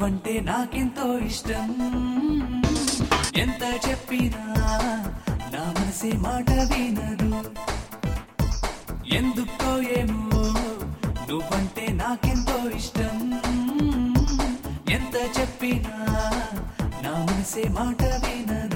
నువ్వంటే నాకెంతో ఇష్టం ఎంత చెప్పినా నా మనసే మాట వినదు ఎందుకో ఏమో నువ్వంటే నాకెంతో ఇష్టం ఎంత చెప్పినా నా మనసే మాట వినదు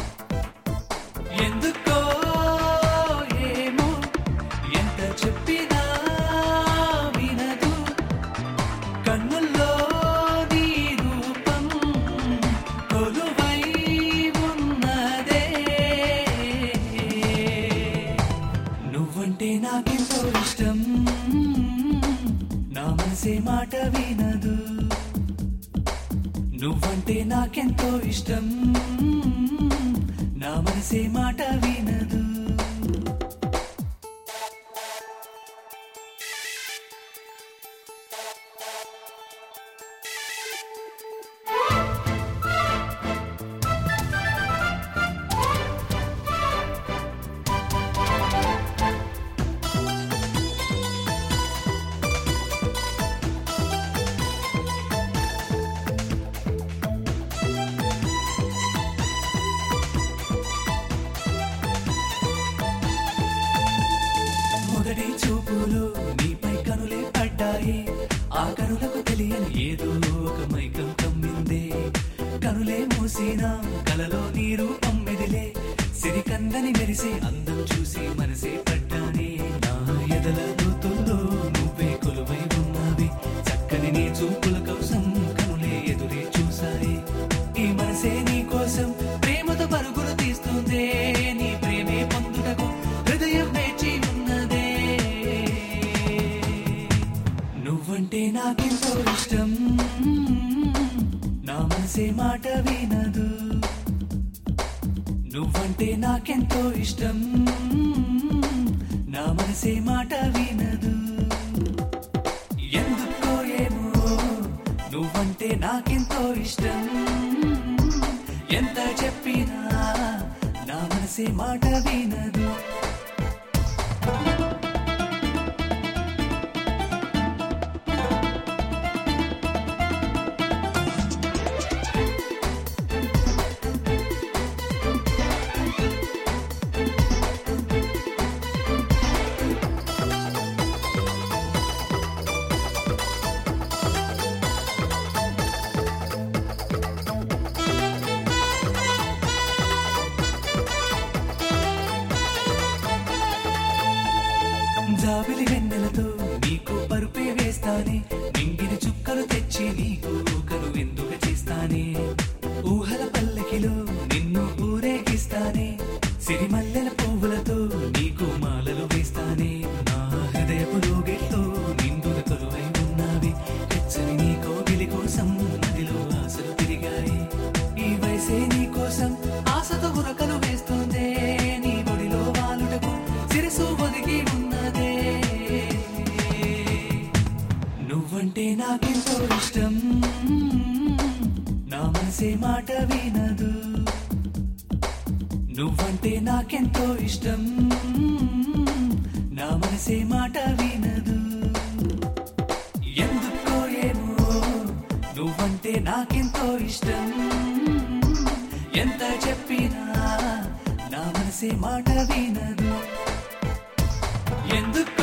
ఎందుకో ఏమో ఎంత చెప్పినా వినదు కన్నుల్లో నీ రూపం కొలువై ఉన్నదే నువ్వంటే నాకెంతో ఇష్టం నా మనసే మాట వినదు నువ్వంటే నాకెంతో ఇష్టం నా మనసే మాట వినదు మొదటి చూపులు నీపై కనులే పడ్డాయి ఆ కనులకు తెలియని ఏదో ఒక మైకం కమ్మిందే కనులే మూసిన కలలో నీ రూపం మెదిలే సిరికందని మెరిసే అందం చూసి మనసే పడ్డానే నా ఎదల ఋతుల్లో నువ్వే కొలువై ఉన్నావి చక్కని నీ చూపుల కోసం కనులే ఎదురే చూసాయి ఈ మనసే నీ కోసం ప్రేమతో పరుగులు తీస్తుందే నీ ప్రేమే పొందుటకు హృదయం వేచి ఉన్నదే నువ్వంటే నాకెంతో ఇష్టం నా మనసే మాట వినదు నువ్వంటే నాకెంతో ఇష్టం నా మనసే మాట వినదు ఎందుకో ఏమో నువ్వంటే నాకెంతో ఇష్టం ఎంత చెప్పినా నా మనసే మాట వినదు జాబిలి వెన్నెలతో నీకు పరుపే వేస్తానే నింగిని చుక్కలు తెచ్చి నీకు కనువిందుగా చేస్తానే ఊహల పల్లకిలో నిన్ను ఊరేగిస్తానే సిరిమల్లెల పువ్వులతో నీకు మాలలు వేస్తానే నా హృదయపు లోగిల్లో నిండుల కొలువై ఉన్నావి హెచ్చని నీ కోగిలి కోసం నదిలో ఆశలు తిరిగాయి ఈ వయసే నీ కోసం ఆశతో ఉరకలు వేస్తుందే నీ ఒడిలో వాలుటకు సిరిసు ఒదిగి ఉన్నదే నువ్వంటే నాకెంతో ఇష్టం నా మనసే మాట వినదు నువ్వంటే నాకెంతో ఇష్టం నా మనసే మాట వినదు ఎందుకో ఏమో నువ్వంటే నాకెంతో ఇష్టం ఎంత చెప్పినా నా మనసే మాట వినదు ఎందుకో